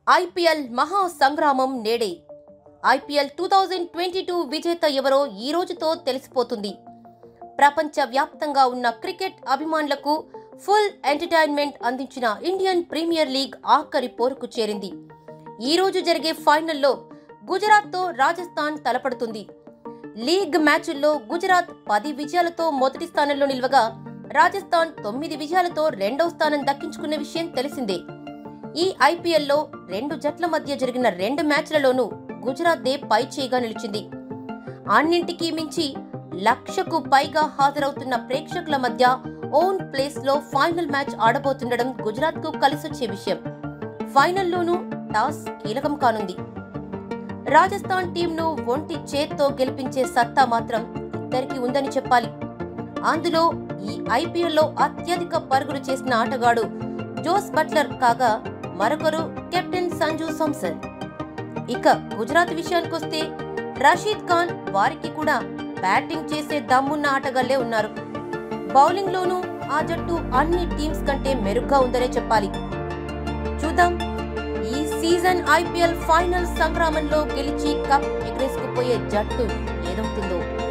IPL మహా సంగ్రామం నేడే IPL two thousand twenty two విజేత ఎవరో ఈ రోజుతో తెలిసిపోతుంది ప్రపంచ వ్యాప్తంగా ఉన్న క్రికెట్ అభిమానులకు ఫుల్ ఎంటర్టైన్మెంట్ అందించిన ఇండియన్ ప్రీమియర్ లీగ్ ఆఖరి పోరుకు చేరింది ఈ రోజు జరిగే ఫైనల్లో గుజరాత్తో రాజస్థాన్ తలపడుతుంది లీగ్ మ్యాచుల్లో గుజరాత్ పది విజయాలతో మొదటి స్థానంలో నిలవగా రాజస్థాన్ తొమ్మిది విజయాలతో రెండవ స్థానం దక్కించుకున్న విషయం తెలిసిందే ఈ ఐపీఎల్లో రెండు జట్ల మధ్య జరిగిన రెండు మ్యాచ్లలోనూ గుజరాత్ దే పై చేయిగా నిలిచింది అన్నింటికీ మించి లక్షకు పైగా హాజరవుతున్న ప్రేక్షకుల మధ్య ఓన్ ప్లేస్ లో ఫైనల్ మ్యాచ్ ఆడబోతుండడం గుజరాత్ కు కలిసొచ్చే విషయం ఫైనల్లోనూ టాస్ కీలకం కానుంది రాజస్థాన్ టీంను ఒంటి చేత్తో గెలిపించే సత్తా మాత్రం ఇద్దరికి ఉందని చెప్పాలి అందులో ఈ ఐపీఎల్లో అత్యధిక పరుగులు చేసిన ఆటగాడు జోస్ బట్లర్ కాగా మరొకరు కెప్టెన్ సంజు సంసన్ ఇక గుజరాత్ విషయానికొస్తే రషీద్ ఖాన్ వారికి కూడా బ్యాటింగ్ చేసే దమ్మున్న ఆటగాళ్లే ఉన్నారు బౌలింగ్ లోనూ ఆ జట్టు అన్ని టీమ్స్ కంటే మెరుగ్గా ఉందనే చెప్పాలి చూద్దాం ఈ సీజన్ ఐపీఎల్ ఫైనల్ సంగ్రామంలో గెలిచి కప్ ఎగరేసుకుపోయే జట్టు ఏదవుతుందో